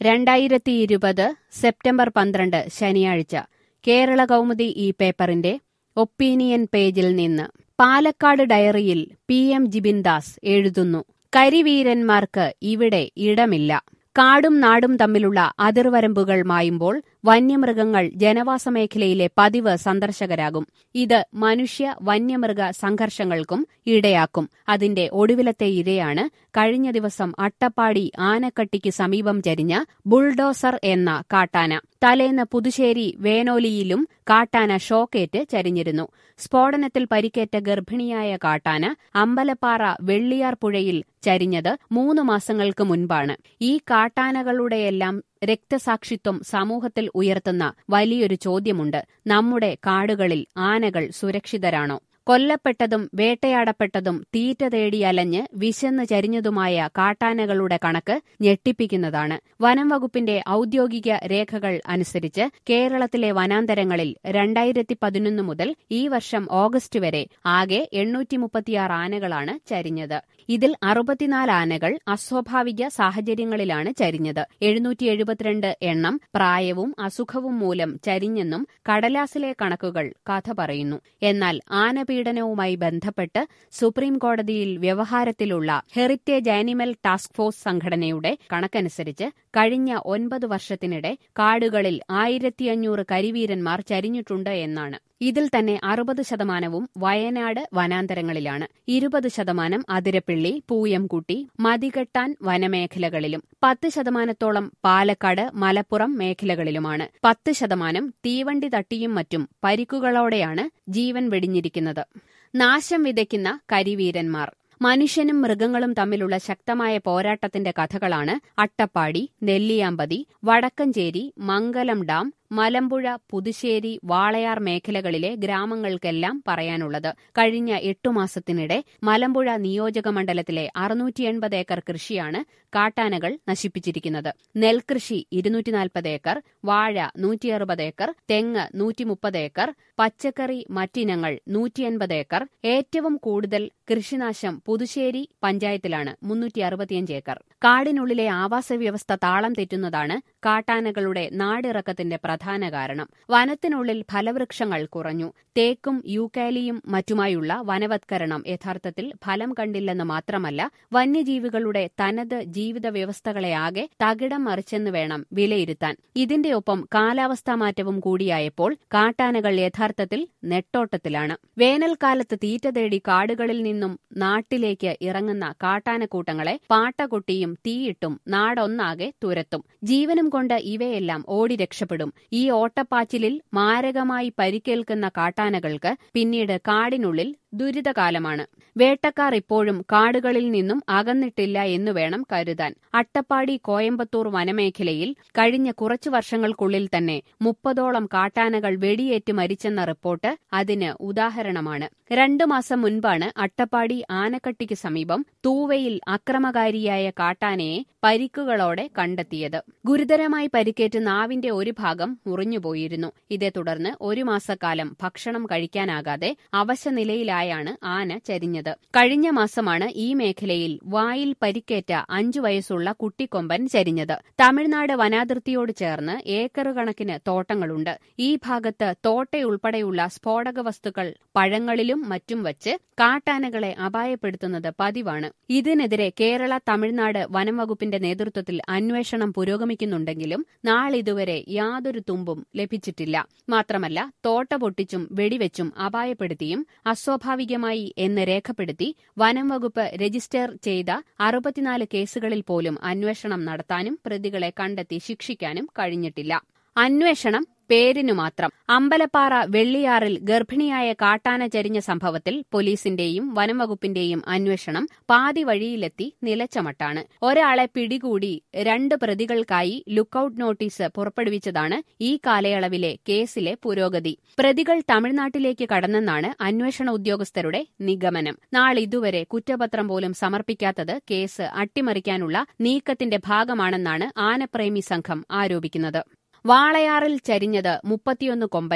രണ്ടായിരത്തി ഇരുപത് സെപ്റ്റംബർ പന്ത്രണ്ട് ശനിയാഴ്ച കേരള കൗമുദി ഈ പേപ്പറിന്റെ ഒപ്പീനിയൻ പേജിൽ നിന്ന് പാലക്കാട് ഡയറിയിൽ പി എം ജിബിൻദാസ് എഴുതുന്നു കരിവീരന്മാർക്ക് ഇവിടെ ഇടമില്ല കാടും നാടും തമ്മിലുള്ള അതിർവരമ്പുകൾ മായുമ്പോൾ വന്യമൃഗങ്ങൾ ജനവാസ മേഖലയിലെ പതിവ് സന്ദർശകരാകും ഇത് മനുഷ്യ വന്യമൃഗ സംഘർഷങ്ങൾക്കും ഇടയാക്കും അതിന്റെ ഒടുവിലത്തെ ഇരയാണ് കഴിഞ്ഞ ദിവസം അട്ടപ്പാടി ആനക്കട്ടിക്ക് സമീപം ചരിഞ്ഞ ബുൾഡോസർ എന്ന കാട്ടാന തലേന്ന് പുതുശ്ശേരി വേനോലിയിലും കാട്ടാന ഷോക്കേറ്റ് ചരിഞ്ഞിരുന്നു സ്ഫോടനത്തിൽ പരിക്കേറ്റ ഗർഭിണിയായ കാട്ടാന അമ്പലപ്പാറ വെള്ളിയാർ പുഴയിൽ ചരിഞ്ഞത് മൂന്ന് മാസങ്ങൾക്ക് മുൻപാണ് ഈ കാട്ടാനകളുടെയെല്ലാം രക്തസാക്ഷിത്വം സമൂഹത്തിൽ ഉയർത്തുന്ന വലിയൊരു ചോദ്യമുണ്ട് നമ്മുടെ കാടുകളിൽ ആനകൾ സുരക്ഷിതരാണോ കൊല്ലപ്പെട്ടതും വേട്ടയാടപ്പെട്ടതും തീറ്റ തേടി അലഞ്ഞ് വിശന്ന് ചരിഞ്ഞതുമായ കാട്ടാനകളുടെ കണക്ക് ഞെട്ടിപ്പിക്കുന്നതാണ് വനം വകുപ്പിന്റെ ഔദ്യോഗിക രേഖകൾ അനുസരിച്ച് കേരളത്തിലെ വനാന്തരങ്ങളിൽ രണ്ടായിരത്തി പതിനൊന്ന് മുതൽ ഈ വർഷം ഓഗസ്റ്റ് വരെ ആകെ എണ്ണൂറ്റി മുപ്പത്തിയാറ് ആനകളാണ് ചരിഞ്ഞത് ഇതിൽ അറുപത്തിനാല് ആനകൾ അസ്വാഭാവിക സാഹചര്യങ്ങളിലാണ് ചരിഞ്ഞത് എഴുന്നൂറ്റി എഴുപത്തിരണ്ട് എണ്ണം പ്രായവും അസുഖവും മൂലം ചരിഞ്ഞെന്നും കടലാസിലെ കണക്കുകൾ കഥ പറയുന്നു എന്നാൽ ആനപീഡനവുമായി ബന്ധപ്പെട്ട് സുപ്രീം കോടതിയിൽ വ്യവഹാരത്തിലുള്ള ഹെറിറ്റേജ് ആനിമൽ ടാസ്ക് ഫോഴ്സ് സംഘടനയുടെ കണക്കനുസരിച്ച് കഴിഞ്ഞ ഒൻപത് വർഷത്തിനിടെ കാടുകളിൽ ആയിരത്തിയഞ്ഞൂറ് കരിവീരന്മാർ ചരിഞ്ഞിട്ടുണ്ട് എന്നാണ് ഇതിൽ തന്നെ അറുപത് ശതമാനവും വയനാട് വനാന്തരങ്ങളിലാണ് ഇരുപത് ശതമാനം അതിരപ്പിള്ളി പൂയംകുട്ടി മതികെട്ടാൻ വനമേഖലകളിലും പത്ത് ശതമാനത്തോളം പാലക്കാട് മലപ്പുറം മേഖലകളിലുമാണ് പത്ത് ശതമാനം തീവണ്ടി തട്ടിയും മറ്റും പരിക്കുകളോടെയാണ് ജീവൻ വെടിഞ്ഞിരിക്കുന്നത് നാശം വിതയ്ക്കുന്ന കരിവീരന്മാർ മനുഷ്യനും മൃഗങ്ങളും തമ്മിലുള്ള ശക്തമായ പോരാട്ടത്തിന്റെ കഥകളാണ് അട്ടപ്പാടി നെല്ലിയാമ്പതി വടക്കഞ്ചേരി മംഗലം ഡാം മലമ്പുഴ പുതുശ്ശേരി വാളയാർ മേഖലകളിലെ ഗ്രാമങ്ങൾക്കെല്ലാം പറയാനുള്ളത് കഴിഞ്ഞ എട്ടു മാസത്തിനിടെ മലമ്പുഴ നിയോജക മണ്ഡലത്തിലെ അറുന്നൂറ്റി എൺപത് ഏക്കർ കൃഷിയാണ് കാട്ടാനകൾ നശിപ്പിച്ചിരിക്കുന്നത് നെൽകൃഷി ഇരുന്നൂറ്റി നാൽപ്പത് ഏക്കർ വാഴ നൂറ്റി അറുപത് ഏക്കർ തെങ്ങ് നൂറ്റി മുപ്പത് ഏക്കർ പച്ചക്കറി മറ്റിനങ്ങൾ നൂറ്റി അൻപത് ഏക്കർ ഏറ്റവും കൂടുതൽ കൃഷിനാശം പുതുശ്ശേരി പഞ്ചായത്തിലാണ് മുന്നൂറ്റി അറുപത്തിയഞ്ച് ഏക്കർ കാടിനുള്ളിലെ ആവാസ വ്യവസ്ഥ താളം തെറ്റുന്നതാണ് കാട്ടാനകളുടെ നാടിറക്കത്തിന്റെ പ്രധാന കാരണം വനത്തിനുള്ളിൽ ഫലവൃക്ഷങ്ങൾ കുറഞ്ഞു തേക്കും യൂക്കാലിയും മറ്റുമായുള്ള വനവത്കരണം യഥാർത്ഥത്തിൽ ഫലം കണ്ടില്ലെന്ന് മാത്രമല്ല വന്യജീവികളുടെ തനത് ജീവിത വ്യവസ്ഥകളെ ആകെ തകിടം മറിച്ചെന്ന് വേണം വിലയിരുത്താൻ ഇതിന്റെ ഒപ്പം കാലാവസ്ഥാ മാറ്റവും കൂടിയായപ്പോൾ കാട്ടാനകൾ യഥാർത്ഥത്തിൽ നെട്ടോട്ടത്തിലാണ് വേനൽക്കാലത്ത് തീറ്റ തേടി കാടുകളിൽ നിന്നും നാട്ടിലേക്ക് ഇറങ്ങുന്ന കാട്ടാനക്കൂട്ടങ്ങളെ പാട്ടകൊട്ടിയും തീയിട്ടും നാടൊന്നാകെ തുരത്തും ജീവനും കൊണ്ട് ഇവയെല്ലാം ഓടി രക്ഷപ്പെടും ഈ ഓട്ടപ്പാച്ചിലിൽ മാരകമായി പരിക്കേൽക്കുന്ന കാട്ടാനകൾക്ക് പിന്നീട് കാടിനുള്ളിൽ ദുരിതകാലമാണ് വേട്ടക്കാർ ഇപ്പോഴും കാടുകളിൽ നിന്നും അകന്നിട്ടില്ല എന്നു വേണം കരുതാൻ അട്ടപ്പാടി കോയമ്പത്തൂർ വനമേഖലയിൽ കഴിഞ്ഞ കുറച്ചു വർഷങ്ങൾക്കുള്ളിൽ തന്നെ മുപ്പതോളം കാട്ടാനകൾ വെടിയേറ്റ് മരിച്ചെന്ന റിപ്പോർട്ട് അതിന് ഉദാഹരണമാണ് രണ്ടു മാസം മുൻപാണ് അട്ടപ്പാടി ആനക്കട്ടിക്ക് സമീപം തൂവയിൽ അക്രമകാരിയായ കാട്ടാനയെ പരിക്കുകളോടെ കണ്ടെത്തിയത് ഗുരുതരമായി പരിക്കേറ്റ് നാവിന്റെ ഒരു ഭാഗം മുറിഞ്ഞുപോയിരുന്നു ഇതേ തുടർന്ന് ഒരു മാസക്കാലം ഭക്ഷണം കഴിക്കാനാകാതെ അവശനിലയിലായാണ് ആന ചരിഞ്ഞത് കഴിഞ്ഞ മാസമാണ് ഈ മേഖലയിൽ വായിൽ പരിക്കേറ്റ അഞ്ചു വയസ്സുള്ള കുട്ടിക്കൊമ്പൻ ചരിഞ്ഞത് തമിഴ്നാട് വനാതിർത്തിയോട് ചേർന്ന് ഏക്കർ കണക്കിന് തോട്ടങ്ങളുണ്ട് ഈ ഭാഗത്ത് തോട്ടയുൾപ്പെടെയുള്ള സ്ഫോടക വസ്തുക്കൾ പഴങ്ങളിലും മറ്റും വച്ച് കാട്ടാനകളെ അപായപ്പെടുത്തുന്നത് പതിവാണ് ഇതിനെതിരെ കേരള തമിഴ്നാട് വനം വകുപ്പിന്റെ നേതൃത്വത്തിൽ അന്വേഷണം പുരോഗമിക്കുന്നുണ്ടെങ്കിലും നാളിതുവരെ യാതൊരു തുമ്പും ലഭിച്ചിട്ടില്ല മാത്രമല്ല തോട്ട പൊട്ടിച്ചും വെടിവെച്ചും അപായപ്പെടുത്തിയും അസ്വാഭാവികമായി എന്ന് രേഖപ്പെടുത്തി വനം വകുപ്പ് രജിസ്റ്റർ ചെയ്ത അറുപത്തിനാല് കേസുകളിൽ പോലും അന്വേഷണം നടത്താനും പ്രതികളെ കണ്ടെത്തി ശിക്ഷിക്കാനും കഴിഞ്ഞിട്ടില്ല അന്വേഷണം പേരിനു മാത്രം അമ്പലപ്പാറ വെള്ളിയാറിൽ ഗർഭിണിയായ കാട്ടാന ചരിഞ്ഞ സംഭവത്തിൽ പോലീസിന്റെയും വനംവകുപ്പിന്റെയും അന്വേഷണം പാതി വഴിയിലെത്തി നിലച്ചമട്ടാണ് ഒരാളെ പിടികൂടി രണ്ട് പ്രതികൾക്കായി ലുക്കൌട്ട് നോട്ടീസ് പുറപ്പെടുവിച്ചതാണ് ഈ കാലയളവിലെ കേസിലെ പുരോഗതി പ്രതികൾ തമിഴ്നാട്ടിലേക്ക് കടന്നെന്നാണ് അന്വേഷണ ഉദ്യോഗസ്ഥരുടെ നിഗമനം നാളിതുവരെ കുറ്റപത്രം പോലും സമർപ്പിക്കാത്തത് കേസ് അട്ടിമറിക്കാനുള്ള നീക്കത്തിന്റെ ഭാഗമാണെന്നാണ് ആനപ്രേമി സംഘം ആരോപിക്കുന്നത് വാളയാറിൽ ചരിഞ്ഞത് മുപ്പത്തിയൊന്ന് കൊമ്പന്മാർ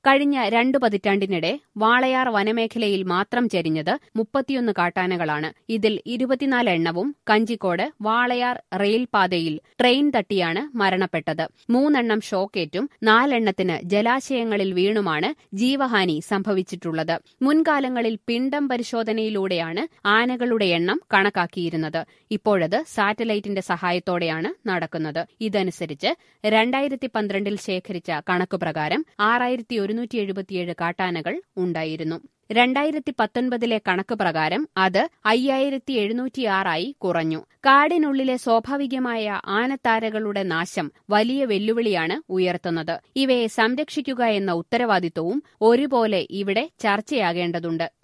കഴിഞ്ഞ രണ്ടു പതിറ്റാണ്ടിനിടെ വാളയാർ വനമേഖലയിൽ മാത്രം ചരിഞ്ഞത് മുപ്പത്തിയൊന്ന് കാട്ടാനകളാണ് ഇതിൽ ഇരുപത്തിനാല് എണ്ണവും കഞ്ചിക്കോട് വാളയാർ റെയിൽപാതയിൽ ട്രെയിൻ തട്ടിയാണ് മരണപ്പെട്ടത് മൂന്നെണ്ണം ഷോക്കേറ്റും നാലെണ്ണത്തിന് ജലാശയങ്ങളിൽ വീണുമാണ് ജീവഹാനി സംഭവിച്ചിട്ടുള്ളത് മുൻകാലങ്ങളിൽ പിണ്ടം പരിശോധനയിലൂടെയാണ് ആനകളുടെ എണ്ണം കണക്കാക്കിയിരുന്നത് ഇപ്പോഴത് സാറ്റലൈറ്റിന്റെ സഹായത്തോടെയാണ് നടക്കുന്നത് ഇതനുസരിച്ച് രണ്ടായിരത്തി പന്ത്രണ്ടിൽ ശേഖരിച്ച കണക്ക് പ്രകാരം ആറായിരത്തി ഒരുന്നൂറ്റി എഴുപത്തിയേഴ് കാട്ടാനകൾ ഉണ്ടായിരുന്നു രണ്ടായിരത്തി പത്തൊൻപതിലെ കണക്ക് പ്രകാരം അത് അയ്യായിരത്തി എഴുന്നൂറ്റിയാറായി കുറഞ്ഞു കാടിനുള്ളിലെ സ്വാഭാവികമായ ആനത്താരകളുടെ നാശം വലിയ വെല്ലുവിളിയാണ് ഉയർത്തുന്നത് ഇവയെ സംരക്ഷിക്കുക എന്ന ഉത്തരവാദിത്വവും ഒരുപോലെ ഇവിടെ ചർച്ചയാകേണ്ടതുണ്ട്